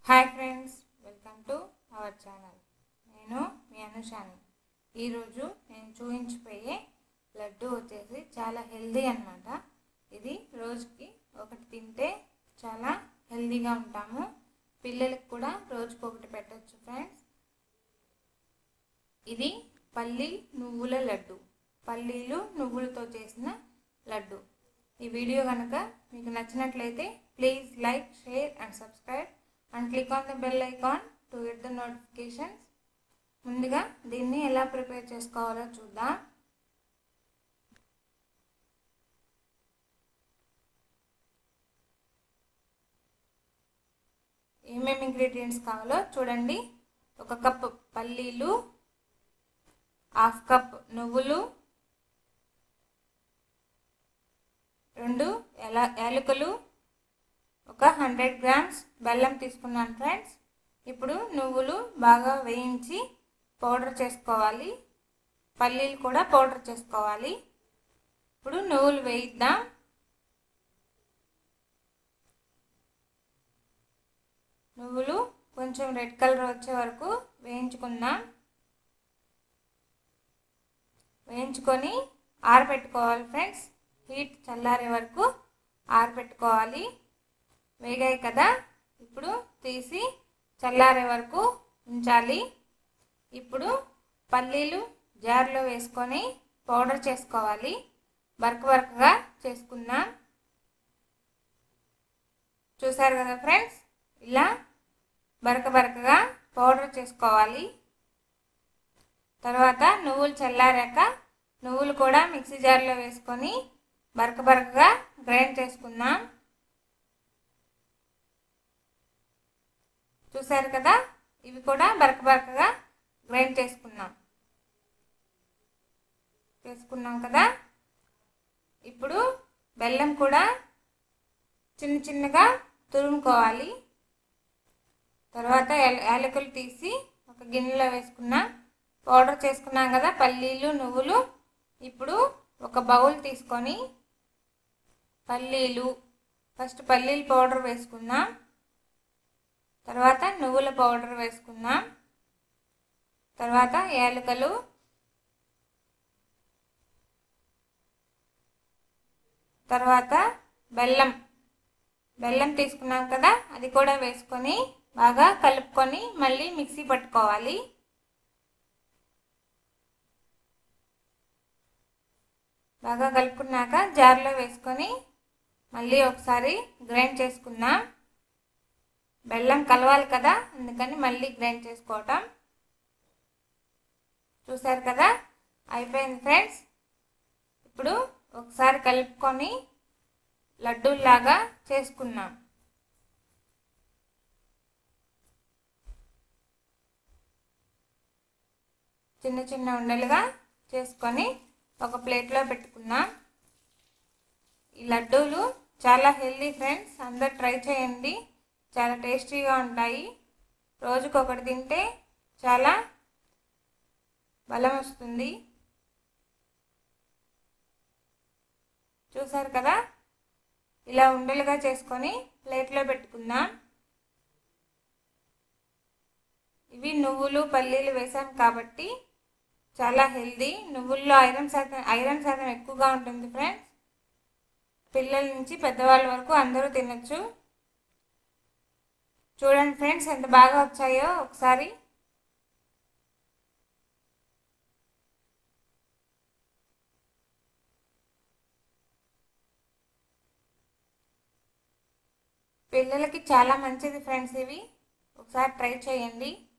hi friends welcome to our channel నేను మీ అనుషాని ఈరోజు నేను చూపించిపోయే లడ్డు వచ్చేసి చాలా హెల్దీ అన్నమాట ఇది రోజుకి ఒకటి తింటే చాలా హెల్దీగా ఉంటాము పిల్లలకు కూడా రోజుకి ఒకటి పెట్టచ్చు ఫ్రెండ్స్ ఇది పల్లి నువ్వుల లడ్డు పల్లీలు నువ్వులతో చేసిన లడ్డు ఈ వీడియో కనుక మీకు నచ్చినట్లయితే please like share and subscribe and click on the bell icon to get the notifications ముందుగా దీన్ని ఎలా ప్రిపేర్ చేసుకోవాలో చూద్దాం ఏమేమి ఇంగ్రీడియంట్స్ కావాలో చూడండి ఒక కప్ పల్లీలు హాఫ్ కప్ నువ్వులు రెండు ఎలా యాలకులు ఒక హండ్రెడ్ గ్రామ్స్ బెల్లం తీసుకున్నాను ఫ్రెండ్స్ ఇప్పుడు నువ్వులు బాగా వేయించి పౌడర్ చేసుకోవాలి పల్లీలు కూడా పౌడర్ చేసుకోవాలి ఇప్పుడు నువ్వులు వేయిద్దాం నువ్వులు కొంచెం రెడ్ కలర్ వచ్చే వరకు వేయించుకుందాం వేయించుకొని ఆరబెట్టుకోవాలి ఫ్రెండ్స్ హీట్ చల్లారే వరకు ఆరబెట్టుకోవాలి వేగాయి కదా ఇప్పుడు తీసి చల్లారే వరకు ఉంచాలి ఇప్పుడు పల్లీలు జార్లో వేసుకొని పౌడర్ చేసుకోవాలి బరక బరకగా చేసుకుందాం చూసారు కదా ఫ్రెండ్స్ ఇలా బరక బరకగా పౌడర్ చేసుకోవాలి తర్వాత నువ్వులు చల్లారాక నువ్వులు కూడా మిక్సీ జార్లో వేసుకొని బరక బరకగా గ్రైండ్ చేసుకుందాం చూసారు కదా ఇవి కూడా బరక బరకగా గ్రైండ్ చేసుకున్నాం చేసుకున్నాం కదా ఇప్పుడు బెల్లం కూడా చిన్న చిన్నగా తురుముకోవాలి తర్వాత యాలకులు తీసి ఒక గిన్నెలో వేసుకున్నాం పౌడర్ చేసుకున్నాం కదా పల్లీలు నువ్వులు ఇప్పుడు ఒక బౌల్ తీసుకొని పల్లీలు ఫస్ట్ పల్లీలు పౌడర్ వేసుకుందాం తర్వాత నువ్వుల పౌడర్ వేసుకుందాం తర్వాత యాలకలు తర్వాత బెల్లం బెల్లం తీసుకున్నాం కదా అది కూడా వేసుకొని బాగా కలుపుకొని మళ్ళీ మిక్సీ పట్టుకోవాలి బాగా కలుపుకున్నాక జార్లో వేసుకొని మళ్ళీ ఒకసారి గ్రైండ్ చేసుకుందాం బెల్లం కలవాలి కదా అందుకని మళ్ళీ గ్రైండ్ చేసుకోవటం చూసారు కదా అయిపోయింది ఫ్రెండ్స్ ఇప్పుడు ఒకసారి కలుపుకొని లడ్డూలాగా చేసుకున్నాం చిన్న చిన్న ఉండలుగా చేసుకొని ఒక ప్లేట్లో పెట్టుకున్నాం ఈ లడ్డూలు చాలా హెల్దీ ఫ్రెండ్స్ అందరు ట్రై చేయండి చాలా టేస్టీగా ఉంటాయి రోజుకొకటి తింటే చాలా బలం వస్తుంది చూసారు కదా ఇలా ఉండలుగా చేసుకొని ప్లేట్లో పెట్టుకుందాం ఇవి నువ్వులు పల్లీలు వేసాం కాబట్టి చాలా హెల్దీ నువ్వుల్లో ఐరన్ శాతం ఐరన్ శాతం ఎక్కువగా ఉంటుంది ఫ్రెండ్స్ పిల్లల నుంచి పెద్దవాళ్ళ వరకు అందరూ తినచ్చు చూడండి ఫ్రెండ్స్ ఎంత బాగా వచ్చాయో ఒకసారి పిల్లలకి చాలా మంచిది ఫ్రెండ్స్ ఇవి ఒకసారి ట్రై చేయండి